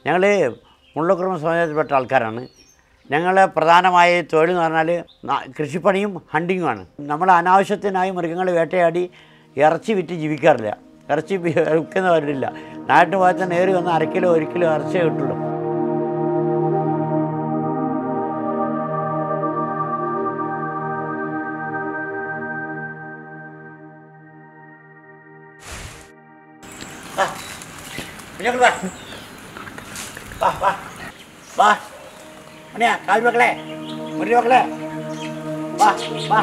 ഞങ്ങൾ മുള്ളക്കുറമ സമുദായത്തിൽപ്പെട്ട ആൾക്കാരാണ് ഞങ്ങളെ പ്രധാനമായ തൊഴിൽ എന്ന് പറഞ്ഞാൽ ന- കൃഷിപ്പണിയും ഹണ്ടിങ്ങുമാണ് നമ്മൾ അനാവശ്യത്തിനായി മൃഗങ്ങളെ വേട്ടയാടി ഇറച്ചി വിറ്റ് ജീവിക്കാറില്ല ഇറച്ചി വി- വിൽക്കുന്നവരില്ല നാട്ടിന് പോയാൽ തന്നെ ഏറി വന്ന് അര കിലോ ഒരു കിലോ ഇറച്ചിയേ കിട്ടുള്ളൂ കുഞ്ഞുങ്ങൾ വാ. വാ, വാ. വാ. അണിയാ, കാൽ മക്കളെ മുരി മക്കളെ വാ വാ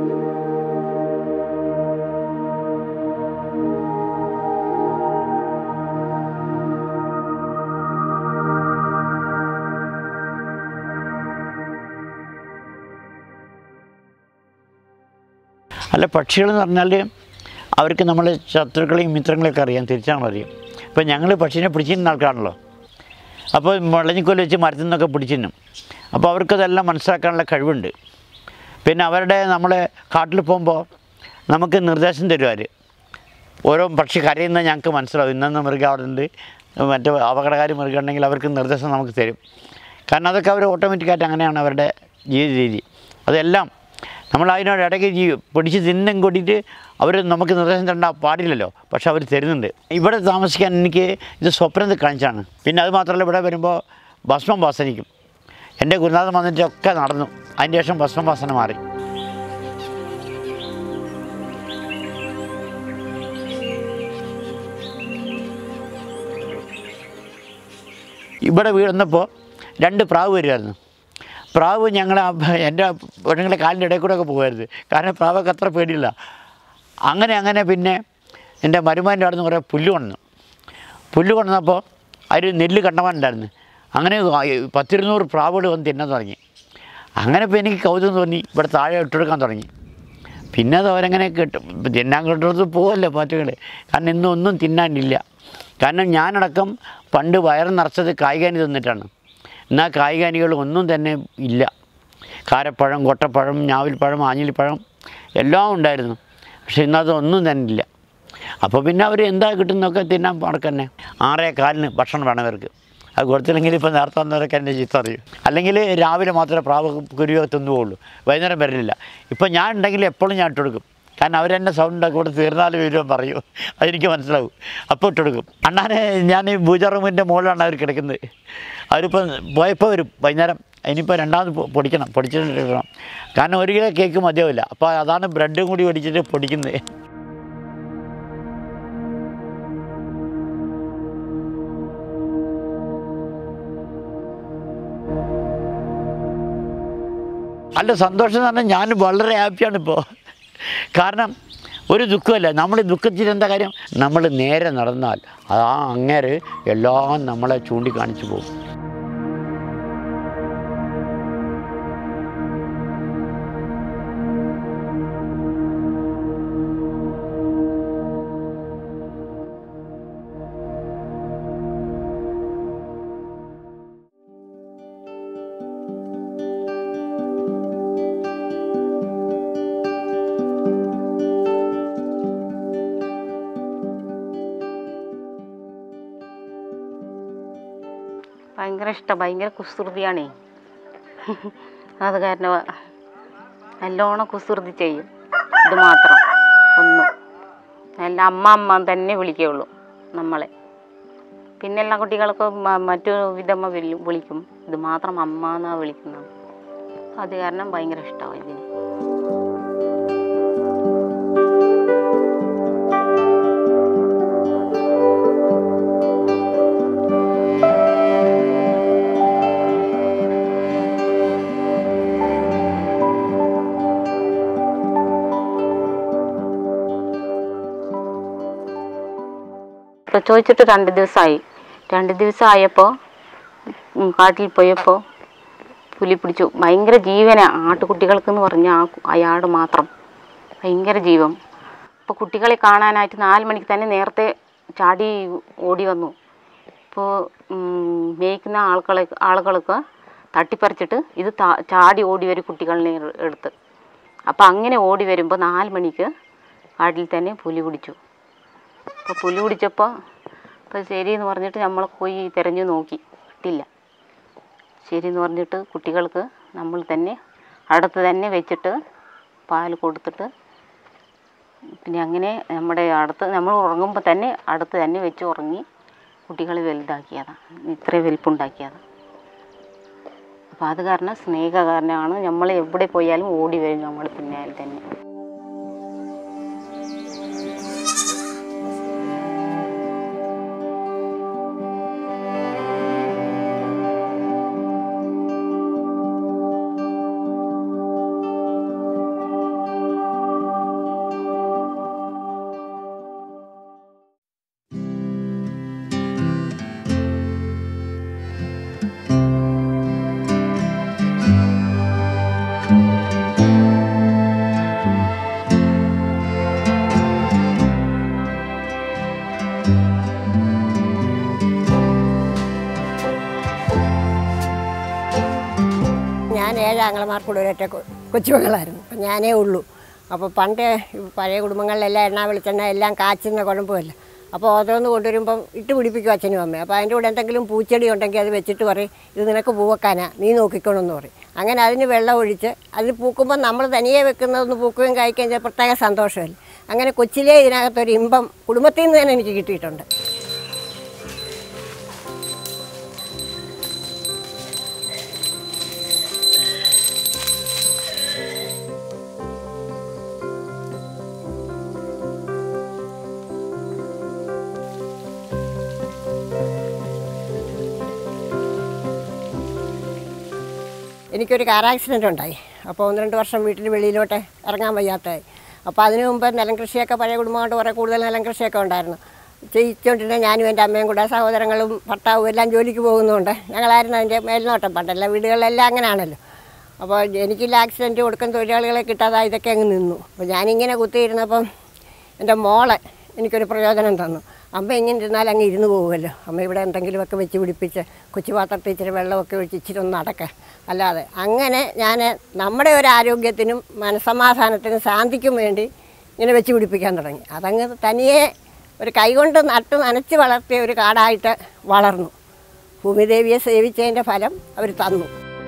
അല്ല പക്ഷികളെന്ന് പറഞ്ഞാൽ അവർക്ക് നമ്മൾ ശത്രുക്കളെയും മിത്രങ്ങളെയൊക്കെ അറിയാം തിരിച്ചാണ് അറിയാം ഇപ്പം ഞങ്ങൾ പക്ഷീനെ പിടിച്ചിരുന്ന ആൾക്കാരാണല്ലോ അപ്പോൾ മുളഞ്ഞിക്കോല് വെച്ച് മരത്തിൽ നിന്നൊക്കെ പിടിച്ചിരുന്നു അപ്പോൾ അവർക്കതെല്ലാം മനസ്സിലാക്കാനുള്ള കഴിവുണ്ട് പിന്നെ അവരുടെ നമ്മൾ കാട്ടിൽ പോകുമ്പോൾ നമുക്ക് നിർദ്ദേശം തരും അവർ ഓരോ പക്ഷി കരയുന്നത് ഞങ്ങൾക്ക് മനസ്സിലാവും ഇന്നെന്ന മൃഗം അവിടെ ഉണ്ട് മറ്റേ അപകടകാരി മൃഗം ഉണ്ടെങ്കിൽ അവർക്ക് നിർദ്ദേശം നമുക്ക് തരും കാരണം അതൊക്കെ അവർ ഓട്ടോമാറ്റിക്കായിട്ട് അങ്ങനെയാണ് അവരുടെ ജീവിത രീതി അതെല്ലാം നമ്മൾ അതിനോട് ഇടയ്ക്ക് ജീവി പിടിച്ച് തിന്നും കൂട്ടിയിട്ട് അവർ നമുക്ക് നിർദ്ദേശം തരേണ്ട പാടില്ലല്ലോ പക്ഷെ അവർ തരുന്നുണ്ട് ഇവിടെ താമസിക്കാൻ എനിക്ക് ഇത് സ്വപ്നത്തിൽ കാണിച്ചാണ് പിന്നെ അത് മാത്രമല്ല ഇവിടെ വരുമ്പോൾ ഭസ്മം വാസനിക്കും എൻ്റെ ഗുരുനാഥൻ വന്നിട്ടൊക്കെ നടന്നു അതിന് ശേഷം ഭസ്മം വാസന മാറി ഇവിടെ വീഴുന്നപ്പോൾ രണ്ട് പ്രാവ് വരുമായിരുന്നു പ്രാവ് ഞങ്ങൾ എൻ്റെ പെണ്ണുങ്ങളെ കാലിൻ്റെ ഇടയിൽ കൂടെ ഒക്കെ പോകുമായിരുന്നു കാരണം പ്രാവൊക്കെ അത്ര പേടിയില്ല അങ്ങനെ അങ്ങനെ പിന്നെ എൻ്റെ മരുമാൻ്റെ അവിടെ നിന്ന് കുറേ പുല്ല് കൊണ്ടു പുല്ല് കൊണ്ടുവന്നപ്പോൾ അതിൽ നെല്ല് കണ്ടവാനുണ്ടായിരുന്നു അങ്ങനെ പത്തിരുന്നൂറ് പ്രാവുകൾ വന്ന് തിന്നാൻ തുടങ്ങി അങ്ങനെ ഇപ്പോൾ എനിക്ക് കൗതുകം തോന്നി ഇവിടെ താഴെ ഇട്ടെടുക്കാൻ തുടങ്ങി പിന്നെ അത് അവരങ്ങനെ കിട്ടും തിന്നാൻ കിട്ടുന്നത് പോവല്ലോ പാറ്റുകൾ കാരണം ഇന്നും ഒന്നും തിന്നാനില്ല കാരണം ഞാനടക്കം പണ്ട് വയറ് നിറച്ചത് കായികാനി തിന്നിട്ടാണ് എന്നാൽ കായികാനികൾ ഒന്നും തന്നെ ഇല്ല കാരപ്പഴം കൊട്ടപ്പഴം ഞാവിൽപ്പഴം ആഞ്ഞിലിപ്പഴം എല്ലാം ഉണ്ടായിരുന്നു പക്ഷേ ഇന്നതൊന്നും തന്നെ ഇല്ല അപ്പോൾ പിന്നെ അവർ എന്താ കിട്ടുന്നതൊക്കെ തിന്നാൻ നടക്കന്നെ ആറേ കാലിന് ഭക്ഷണം വേണം ഇവർക്ക് അത് കൊടുത്തില്ലെങ്കിൽ ഇപ്പോൾ നേരത്തെ വന്നവരൊക്കെ എൻ്റെ ചീത്ത അറിയും അല്ലെങ്കിൽ രാവിലെ മാത്രമേ പ്രാവ് കുരുവ തിന്നുകയുള്ളൂ വൈകുന്നേരം വരലില്ല ഇപ്പം ഞാൻ ഉണ്ടെങ്കിൽ എപ്പോഴും ഞാൻ ഇട്ടുകൊടുക്കും കാരണം അവരെന്നെ സൗണ്ട് ഉണ്ടാക്കി കൂടെ തീർന്നാലും വരുമ്പോൾ പറയും അതെനിക്ക് മനസ്സിലാവും അപ്പോൾ ഇട്ടുകൊടുക്കും അണ്ണാനെ ഞാൻ ഈ പൂജ റൂമിൻ്റെ മുകളിലാണ് അവർ കിടക്കുന്നത് അവരിപ്പോൾ പോയപ്പോൾ വരും വൈകുന്നേരം ഇനിയിപ്പോൾ രണ്ടാമത് പൊ- പൊടിക്കണം പൊടിച്ചിട്ട് കാരണം ഒരു കിലോ കേക്ക് മതിയാവില്ല അപ്പോൾ അതാണ് ബ്രെഡും കൂടി പൊടിച്ചിട്ട് പൊടിക്കുന്നത് അല്ല സന്തോഷം എന്ന് പറഞ്ഞാൽ ഞാൻ വളരെ ഹാപ്പിയാണ് ഇപ്പോൾ കാരണം ഒരു ദുഃഖമല്ല നമ്മൾ ദുഃഖത്തിൽ എന്താ കാര്യം നമ്മൾ നേരെ നടന്നാൽ ആ അങ്ങേര് എല്ലാം നമ്മളെ ചൂണ്ടിക്കാണിച്ചു പോകും ഭയങ്കര ഇഷ്ടം ഭയങ്കര കുസൃതിയാണേ അത് കാരണം നല്ലോണം കുസൃതി ചെയ്യും ഇത് മാത്രം ഒന്നും എല്ലാം അമ്മ അമ്മ തന്നെ വിളിക്കുകയുള്ളൂ നമ്മളെ പിന്നെ എല്ലാ കുട്ടികൾക്കും മ- മറ്റു വിധമ്മ വിളി- വിളിക്കും ഇത് മാത്രം അമ്മ എന്നാണ് വിളിക്കുന്നത് അത് കാരണം ഭയങ്കര ഇഷ്ടമാണ് ഇതിന് പ്രസവിച്ചിട്ട് രണ്ട് ദിവസമായി രണ്ട് ദിവസം ആയപ്പോൾ കാട്ടിൽ പോയപ്പോൾ പുലി പിടിച്ചു ഭയങ്കര ജീവനാ ആട്ടുകുട്ടികൾക്കെന്ന് പറഞ്ഞാൽ ആ കു- അയാട് മാത്രം ഭയങ്കര ജീവൻ അപ്പോൾ കുട്ടികളെ കാണാനായിട്ട് നാല് മണിക്ക് തന്നെ നേരത്തെ ചാടി ഓടി വന്നു ഇപ്പോൾ മേയ്ക്കുന്ന ആളുകളെ ആളുകൾക്ക് തട്ടിപ്പറിച്ചിട്ട് ഇത് താ- ചാടി ഓടി വരും കുട്ടികളെ എടുത്ത് അപ്പോൾ അങ്ങനെ ഓടി വരുമ്പോൾ നാല് മണിക്ക് കാട്ടിൽ തന്നെ പുലി പിടിച്ചു അപ്പോൾ പുലി പിടിച്ചപ്പോൾ അപ്പോൾ ശരി എന്ന് പറഞ്ഞിട്ട് നമ്മൾ പോയി തിരഞ്ഞു നോക്കി വിട്ടില്ല ശരി എന്ന് പറഞ്ഞിട്ട് കുട്ടികൾക്ക് നമ്മൾ തന്നെ അടുത്ത് തന്നെ വെച്ചിട്ട് പാൽ കൊടുത്തിട്ട് പിന്നെ അങ്ങനെ നമ്മുടെ അടുത്ത് നമ്മൾ ഉറങ്ങുമ്പോൾ തന്നെ അടുത്ത് തന്നെ വെച്ച് ഉറങ്ങി കുട്ടികളെ വലുതാക്കിയതാണ് ഇത്രയും വലിപ്പുണ്ടാക്കിയതാണ് അപ്പോൾ അത് കാരണം സ്നേഹ കാരണമാണ് നമ്മൾ എവിടെ പോയാലും ഓടി വരും നമ്മൾ പിന്നാലെ തന്നെ ഞാൻ ഏഴ് ആങ്ങളമാർക്കൂടെ ഒരൊറ്റ കൊ- കൊച്ചുമകളായിരുന്നു അപ്പം ഞാനേ ഉള്ളൂ അപ്പോൾ പണ്ട് ഈ പഴയ കുടുംബങ്ങളിലെല്ലാം എണ്ണ വെളിച്ചെണ്ണ എല്ലാം കാച്ചുന്ന കുഴപ്പമില്ല അപ്പോൾ ഓരോന്ന് കൊണ്ടുവരുമ്പം ഇട്ട് പിടിപ്പിക്കും അച്ഛനും അമ്മയും അപ്പോൾ അതിൻ്റെ കൂടെ എന്തെങ്കിലും പൂച്ചെടി ഉണ്ടെങ്കിൽ അത് വെച്ചിട്ട് പറയും ഇത് നിനക്ക് പൂവക്കാനാ നീ നോക്കിക്കണമെന്ന് പറയും അങ്ങനെ അതിന് വെള്ളം ഒഴിച്ച് അതിന് പൂക്കുമ്പോൾ നമ്മൾ തനിയെ വെക്കുന്നതൊന്ന് പൂക്കുകയും കായ്ക്കുകയും ചെയ്ത പ്രത്യേക സന്തോഷമല്ലേ അങ്ങനെ കൊച്ചിലേ ഇതിനകത്തൊരു ഇമ്പം കുടുംബത്തിൽ നിന്ന് തന്നെ എനിക്ക് കിട്ടിയിട്ടുണ്ട് എനിക്കൊരു കാർ ആക്സിഡൻ്റ് ഉണ്ടായി അപ്പോൾ ഒന്ന് രണ്ട് വർഷം വീട്ടിൽ വെളിയിലോട്ട് ഇറങ്ങാൻ വയ്യാത്തതായി അപ്പോൾ അതിനു മുമ്പ് നിലം കൃഷിയൊക്കെ പഴയ കുടുംബമായിട്ട് കുറേ കൂടുതൽ നിലം കൃഷിയൊക്കെ ഉണ്ടായിരുന്നു ചെയ്യിച്ചുകൊണ്ടിരുന്ന ഞാനും എൻ്റെ അമ്മയും കൂടെ സഹോദരങ്ങളും ഭർത്താവും എല്ലാം ജോലിക്ക് പോകുന്നുണ്ട് ഞങ്ങളായിരുന്നു അതിൻ്റെ മേൽനോട്ടം പണ്ടല്ല വീടുകളിലെല്ലാം അങ്ങനെയാണല്ലോ അപ്പോൾ എനിക്കില്ല ആക്സിഡൻറ്റ് കൊടുക്കുന്ന തൊഴിലാളികളെ കിട്ടാതെ ഇതൊക്കെ അങ്ങ് നിന്നു അപ്പോൾ ഞാനിങ്ങനെ കുത്തിയിരുന്നപ്പം എൻ്റെ മോളെ എനിക്കൊരു പ്രയോജനം തന്നു അമ്മ ഇങ്ങനെ ഇരുന്നാൽ അങ്ങ് ഇരുന്ന് പോകുമല്ലോ അമ്മ ഇവിടെ എന്തെങ്കിലുമൊക്കെ വെച്ച് പിടിപ്പിച്ച് കൊച്ചു പാത്രത്തിൽ ഇച്ചിരി വെള്ളമൊക്കെ ഒഴിച്ച് ഇച്ചിരി ഒന്ന് നടക്കുക അല്ലാതെ അങ്ങനെ ഞാൻ നമ്മുടെ ഒരു ആരോഗ്യത്തിനും മനസമാധാനത്തിനും ശാന്തിക്കും വേണ്ടി ഇങ്ങനെ വെച്ച് പിടിപ്പിക്കാൻ തുടങ്ങി അതങ്ങ് തനിയെ ഒരു കൈകൊണ്ട് നട്ട് നനച്ച് വളർത്തിയ ഒരു കാടായിട്ട് വളർന്നു ഭൂമിദേവിയെ സേവിച്ചതിൻ്റെ ഫലം അവർ തന്നു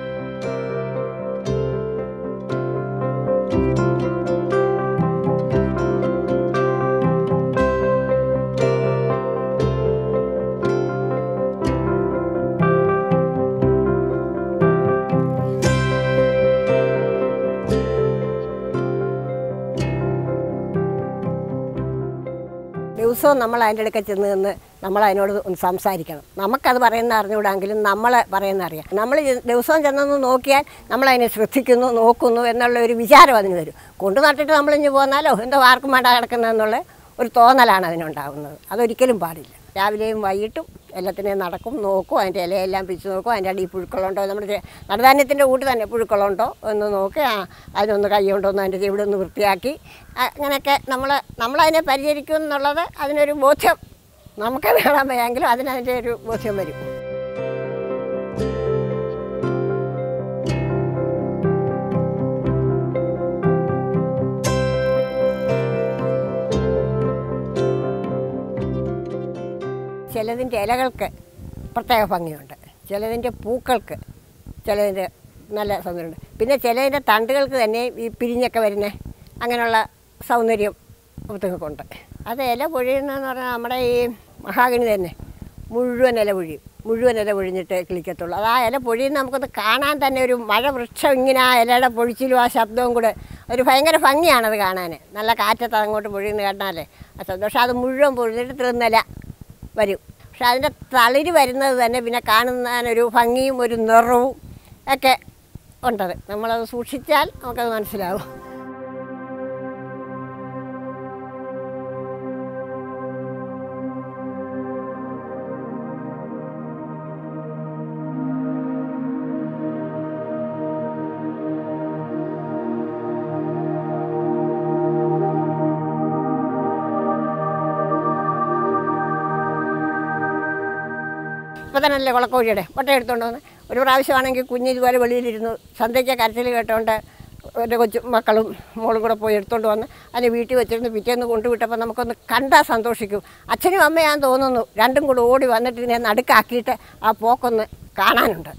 ദിവസവും നമ്മൾ അതിൻ്റെ അടുക്ക ചെന്ന് നിന്ന് നമ്മൾ അതിനോട് ഒന്ന് സംസാരിക്കണം നമുക്കത് പറയുന്ന അറിഞ്ഞുകൂടാങ്കിലും നമ്മളെ പറയുന്ന അറിയാം നമ്മൾ ദിവസവും ചെന്നൊന്ന് നോക്കിയാൽ നമ്മളതിനെ ശ്രദ്ധിക്കുന്നു നോക്കുന്നു എന്നുള്ള ഒരു വിചാരം അതിന് വരും കൊണ്ടു നട്ടിട്ട് നമ്മളിഞ്ഞ് പോന്നാലോ എന്തോ ആർക്കും വേണ്ട കിടക്കുന്നതെന്നുള്ള ഒരു തോന്നലാണ് അതിനുണ്ടാകുന്നത് അതൊരിക്കലും പാടില്ല രാവിലെയും വൈകിട്ടും എല്ലാത്തിനെയും നടക്കും നോക്കും അതിൻ്റെ ഇലയെല്ലാം പിച്ച് നോക്കും അതിൻ്റെ അടിയിൽ പുഴുക്കളുണ്ടോ നമ്മുടെ നടുധാന്യത്തിൻ്റെ കൂട്ട് തന്നെ പുഴുക്കളുണ്ടോ എന്ന് നോക്കി ആ അതിനൊന്ന് കൈ കൊണ്ടൊന്ന് അതിൻ്റെ ചെവിടെ ഒന്ന് വൃത്തിയാക്കി ആ, അങ്ങനെയൊക്കെ നമ്മൾ നമ്മളതിനെ പരിചരിക്കും എന്നുള്ളത് അതിനൊരു ബോധ്യം നമുക്ക് നേടാൻ വയ്യെങ്കിലും അതിനതിൻ്റെ ഒരു ബോധ്യം വരും ചിലതിൻ്റെ ഇലകൾക്ക് പ്രത്യേക ഭംഗിയുണ്ട് ചിലതിൻ്റെ പൂക്കൾക്ക് ചിലതിൻ്റെ നല്ല സൗന്ദര്യമുണ്ട് പിന്നെ ചിലതിൻ്റെ തണ്ടുകൾക്ക് തന്നെ ഈ പിരിഞ്ഞൊക്കെ വരുന്ന അങ്ങനെയുള്ള സൗന്ദര്യം ഒത്തുങ്ങൾക്കുണ്ട് അത് ഇല പൊഴിയുന്നതെന്ന് പറഞ്ഞാൽ നമ്മുടെ ഈ മഹാഗണി തന്നെ മുഴുവൻ ഇല പൊഴിയും മുഴുവൻ ഇല പൊഴിഞ്ഞിട്ട് കിളിക്കത്തുള്ളൂ അത് ആ ഇല പൊഴിയുന്ന നമുക്കത് കാണാൻ തന്നെ ഒരു മഴ വൃക്ഷം ഇങ്ങനെ ആ ഇലയുടെ പൊഴിച്ചിലും ആ ശബ്ദവും കൂടെ ഒരു ഭയങ്കര ഭംഗിയാണത് കാണാൻ നല്ല കാറ്റത്ത് അങ്ങോട്ട് പൊഴിയുന്ന കേട്ടാലേ ആ ശബ്ദം പക്ഷെ അത് മുഴുവൻ പൊഴിഞ്ഞിട്ട് തീർന്നില വരും പക്ഷെ അതിൻ്റെ തളിര് വരുന്നത് തന്നെ പിന്നെ കാണുന്നതിനൊരു ഭംഗിയും ഒരു നിറവും ഒക്കെ ഉണ്ടത് നമ്മളത് സൂക്ഷിച്ചാൽ നമുക്കത് മനസ്സിലാവും ഇപ്പോൾ തന്നെയല്ലേ കുളക്കോഴിയുടെ മുട്ട എടുത്തുകൊണ്ട് വന്ന് ഒരു പ്രാവശ്യമാണെങ്കിൽ കുഞ്ഞ് ഇതുപോലെ വെളിയിലിരുന്നു സന്ധ്യയ്ക്ക് കരച്ചിൽ കേട്ടോണ്ട് എൻ്റെ കൊച്ചു മക്കളും മോളും കൂടെ പോയി എടുത്തുകൊണ്ട് വന്ന് അതിനെ വീട്ടിൽ വെച്ചിരുന്ന് പിറ്റേന്ന് കൊണ്ടുവിട്ടപ്പോൾ നമുക്കൊന്ന് കണ്ടാൽ സന്തോഷിക്കും അച്ഛനും അമ്മയാന്ന് തോന്നുന്നു രണ്ടും കൂടെ ഓടി വന്നിട്ട് ഇതിനെ നടുക്കാക്കിയിട്ട് ആ പോക്കൊന്ന് കാണാനുണ്ട്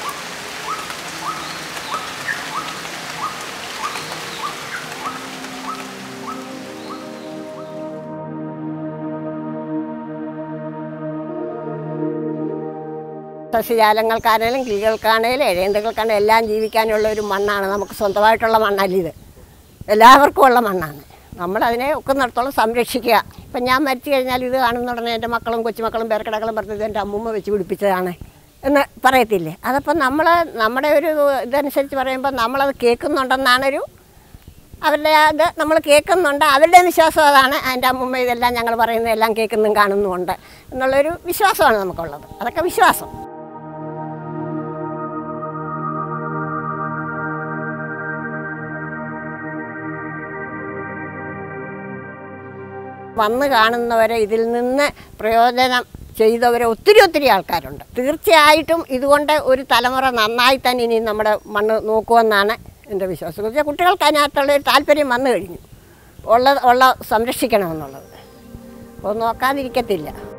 സസ്യജാലങ്ങൾക്കാണേലും കിളികൾക്കാണേലും ഇഴയന്തകൾക്കാണേലും എല്ലാം ജീവിക്കാനുള്ള ഒരു മണ്ണാണ് നമുക്ക് സ്വന്തമായിട്ടുള്ള മണ്ണല്ല ഇത് എല്ലാവർക്കും ഉള്ള മണ്ണാണ് നമ്മളതിനെ ഒക്കുന്നിടത്തോളം സംരക്ഷിക്കുക ഇപ്പം ഞാൻ മരിച്ചു കഴിഞ്ഞാൽ ഇത് കാണുന്ന ഉടനെ എൻ്റെ മക്കളും കൊച്ചുമക്കളും പേരക്കിടകളും പറഞ്ഞത് എൻ്റെ അമ്മൂമ്മ വെച്ച് പിടിപ്പിച്ചതാണ് എന്ന് പറയത്തില്ലേ അതപ്പം നമ്മൾ നമ്മുടെ ഒരു ഇതനുസരിച്ച് പറയുമ്പോൾ നമ്മളത് കേൾക്കുന്നുണ്ടെന്നാണൊരു അവരുടെ അത് നമ്മൾ കേൾക്കുന്നുണ്ട് അവരുടെ വിശ്വാസം അതാണ് എൻ്റെ അമ്മൂമ്മ ഇതെല്ലാം ഞങ്ങൾ പറയുന്നതെല്ലാം കേൾക്കുന്നും കാണുന്നുമുണ്ട് എന്നുള്ളൊരു വിശ്വാസമാണ് നമുക്കുള്ളത് അതൊക്കെ വിശ്വാസം വന്ന് കാണുന്നവരെ ഇതിൽ നിന്ന് പ്രയോജനം ചെയ്തവരെ ഒത്തിരി ഒത്തിരി ആൾക്കാരുണ്ട് തീർച്ചയായിട്ടും ഇതുകൊണ്ട് ഒരു തലമുറ നന്നായി തന്നെ ഇനി നമ്മുടെ മണ്ണ് നോക്കുമെന്നാണ് എൻ്റെ വിശ്വാസം എന്ന് വെച്ചാൽ കുട്ടികൾക്ക് അതിനകത്തുള്ള ഒരു താല്പര്യം വന്നു കഴിഞ്ഞു ഉള്ള ഉള്ള സംരക്ഷിക്കണമെന്നുള്ളത് അപ്പോൾ നോക്കാതിരിക്കത്തില്ല